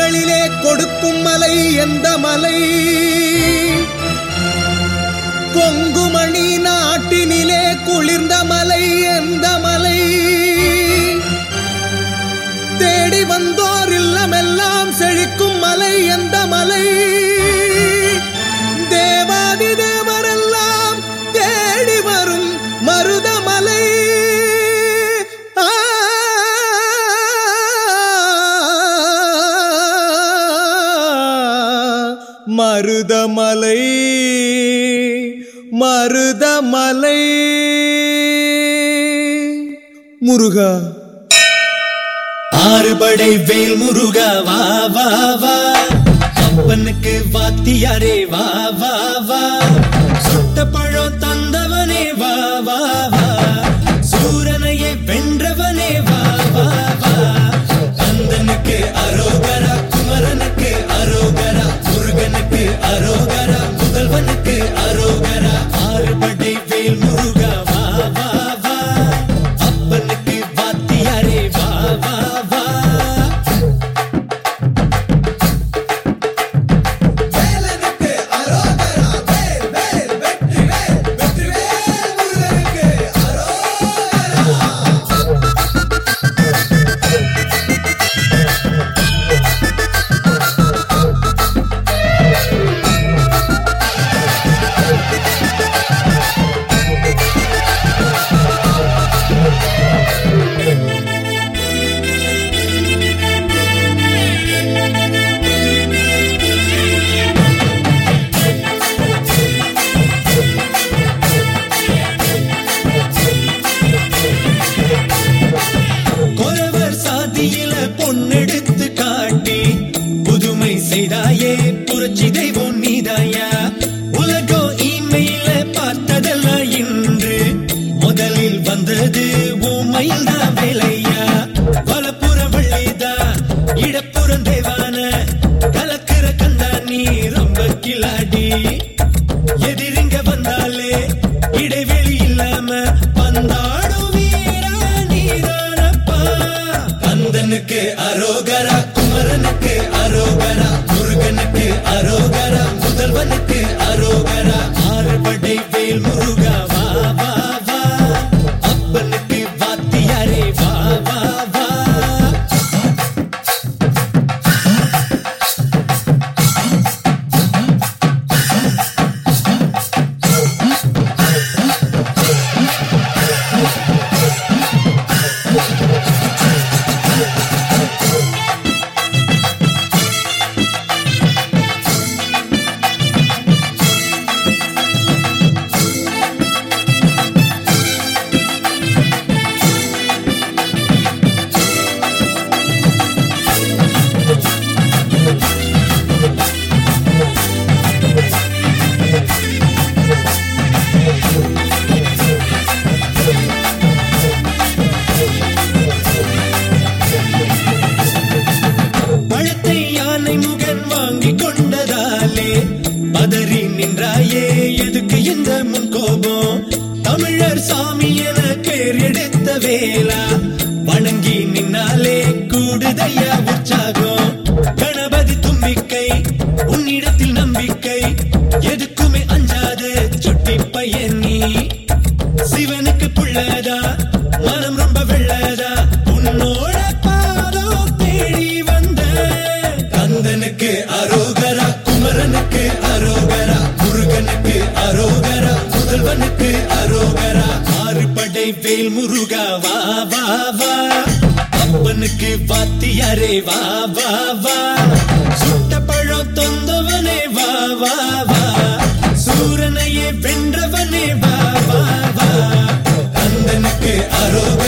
மலைகளிலே கொடுக்கும் மலை எந்த மலை கொங்குமணி நாட்டினிலே குளிர்ந்த மலை எந்த மலை தேடி வந்தோர் இல்லமெல்லாம் செழிக்கும் மலை எந்த மலை தேவாதி தேவரெல்லாம் தேடி வரும் மருதமலை ஆ மருதமலை மருதமலை முருகா ஆறுபடை வேல் முருகா வா வா வா அப்பனுக்கு வாத்தியாரே வா வா வா சுட்ட பழம் தந்தவனே வா வா வா சூரனையே வென்றவனே வா வா வா கந்தனுக்கு அரோகரா குமரனுக்கு அரோகரா முருகனுக்கு அரோகரா முதல்வனுக்கு அரோகரா ஆறுபடை வேல் முருகா வா வா வா அப்பனுக்கு வாத்தியாரே வா வா வா கொரவர் சாதியில பொன்னெடுத்து காட்டி புதுமை செய்தாயே புரட்சி தெய்வம் நீதாயா உலகோ இமையில பார்த்ததெல்லாம் இன்று முதலில் வந்தது உமையில் தான் வேலையா வலப்புற வள்ளிதா இடப்புறம் தேவான கலக்கிற கந்தா நீ ரொம்ப கிளாடி எதிரிங்க வந்தாலே இடைவெளி இல்லாம பந்தாடும் வீரா நீதானப்பா கந்தனுக்கு அரோகரா குமரனுக்கு அரோகரா முருகனுக்கு அரோகரா முதல்வனுக்கு அரோகரா ஆறுபடை வேல் முருகா வா வா வா அப்பனுக்கு வாத்தியாரே வா வா வா பழத்தை யானை முகன் வாங்கி கொண்டதாலே பதறி நின்றாயே எதுக்கு இந்த முன்கோபம் தமிழர் சாமி என பேர் எடுத்த வேளா வணங்கி நின்னாலே கூடுதையா உற்சாகம் கணபதி தும்பிக்கை உன்னிடத்தில் நம்பிக்கை எதுக்குமே அஞ்சாத சுட்டி பையன் நீ சிவனுக்கு புள்ளதா மனம் ரொம்ப வெள்ளதா உன்னோட பாதம் தேடி வந்த கந்தனுக்கு அரோகரா குமரனுக்கு அரோகரா முருகனுக்கு அரோகரா முதல்வனுக்கு அரோகரா ஆறுபடை வேல் முருகா வா வா வா அப்பனுக்கு வாத்தியாரே வா வா வா சுட்ட பழம் தொந்தவனே வா வா வா சூரனையே வென்றவனே வா வா வா கந்தனுக்கு அரோகரா